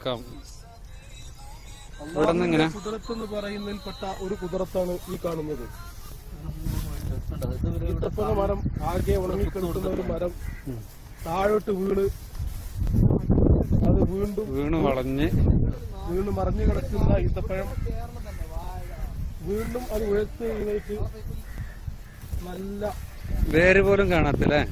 നോക്കാം ഇവിടെ നിന്ന് ഇങ്ങനെ കുതിരത്ത് എന്ന് പറയുന്നതിൽപ്പെട്ട ഒരു കുതിരത്താണ് ഈ കാണുന്നത് ഈത്തപ്പന മരം ആകെ ഉണങ്ങിക്കിടക്കുന്ന ഒരു മരം താഴോട്ട് വീണ് അത് വീണ്ടും വീണ് വളഞ്ഞ് വീണ് മറിഞ്ഞു കിടക്കുന്ന ഈത്തപ്പഴം വീണ്ടും അത് ഉയർത്തി എഴുന്നേറ്റ് നല്ല വേര് പോലും കാണത്തില്ലേ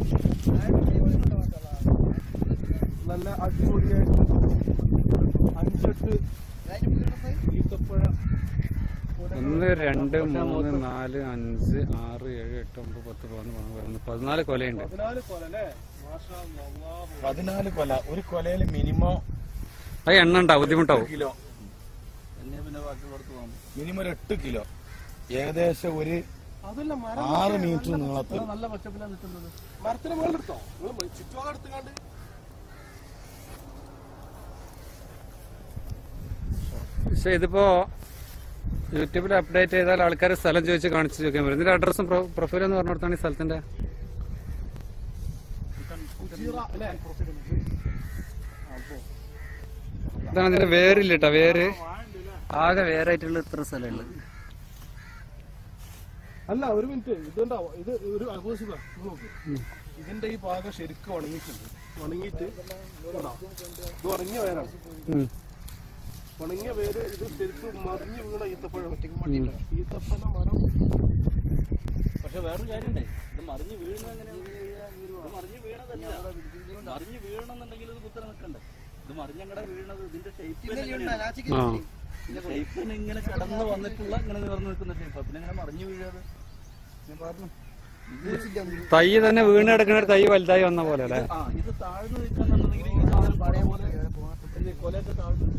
നല്ല അടിപൊളിയായിട്ട് അഞ്ചെട്ട് ഈത്തപ്പഴ ഒന്ന് രണ്ട് മൂന്ന് നാല് അഞ്ച് ആറ് ഏഴ് എട്ട് ഒമ്പത് പത്ത് പതിനൊന്ന് പതിനൊന്ന് പതിനൊന്ന് പതിനാല് കൊലയുണ്ട് പതിനാല് കൊല അല്ലേ മാഷാ അല്ലാഹ്. പതിനാല് കൊല ഒരു കൊലയിൽ മിനിമം അത് എണ്ണ ഉണ്ടാവും ബുദ്ധിമുട്ടാവും കിലോ മിനിമം ഒരു എട്ട് കിലോ ഏകദേശം ഒരു അതല്ല മരം ആറ് മീറ്റർ നീളത്തിൽ നല്ല പച്ചപ്പിലാണ് നിൽക്കുന്നത് മരത്തിന് മുകളിലെടുത്തോ നിങ്ങൾ ചുറ്റുഭാഗം എടുത്തുകാണ്ട് പക്ഷെ ഇതിപ്പോ യൂട്യൂബിൽ അപ്ഡേറ്റ് ചെയ്താൽ ആൾക്കാർ സ്ഥലം ചോദിച്ച് കാണിച്ചു ചോദിക്കാൻ പറ്റും ഇതിന്റെ അഡ്രസ്സും പ്രൊഫൈലും എന്ന് പറഞ്ഞു കൊടുത്താണ് ഈ സ്ഥലത്തിന്റെ ഉച്ചീറ അല്ലേ ഇതാണ് ഇതിന്റെ വേരില്ല കേട്ടോ വേര് ആകെ വേരായിട്ടുള്ള ഇത്ര സ്ഥലമുള്ളത് അല്ല ഒരു മിനിറ്റ് ഇതുണ്ടാവും ഇത് ഒരു ആഘോഷിക്ക നോക്ക് ഇതിന്റെ ഈ ഭാഗം ശരിക്കും ഉണങ്ങിയിട്ടുണ്ട് ഉണങ്ങിയിട്ട് ഇതാ. ഇത് ഉണങ്ങിയ വേരാണ് ഉണങ്ങിയ വേര് ഇത് ശരിക്കും മറിഞ്ഞു വീണ ഈത്തപ്പഴം ഈത്തപ്പഴ മരം പക്ഷെ വേറൊരു കാര്യണ്ടേ ഇത് മറിഞ്ഞ് വീഴുന്നത് എങ്ങനെയാണ് ഇത് മറിഞ്ഞ് വീണതല്ല മറിഞ്ഞ് വീഴണമെന്നുണ്ടെങ്കിൽ ഇത് കുത്തനെ നിൽക്കണ്ടേ ഇത് മറിഞ്ഞങ്ങടെ വീണത് ഇതിന്റെ ഷേപ്പ് ആ ഷേപ്പിന് ഇങ്ങനെ കടന്ന് വന്നിട്ടുള്ള ഇങ്ങനെ നിവർന്ന് നിൽക്കുന്ന ഷേപ്പ് പിന്നെ ഇങ്ങനെ മറിഞ്ഞു വീഴാതെ ഞാൻ പറഞ്ഞു തൈ തന്നെ വീണ് കിടക്കുന്ന ഒരു തൈ വലുതായി വന്ന പോലെ അല്ലേ ആ ഇത് താഴ്ന്നു നിൽക്കുന്നുണ്ടെങ്കിൽ ഈ സാധനം പഴയ പോലെ ഈ കൊലയൊക്കെ താഴ്ന്നു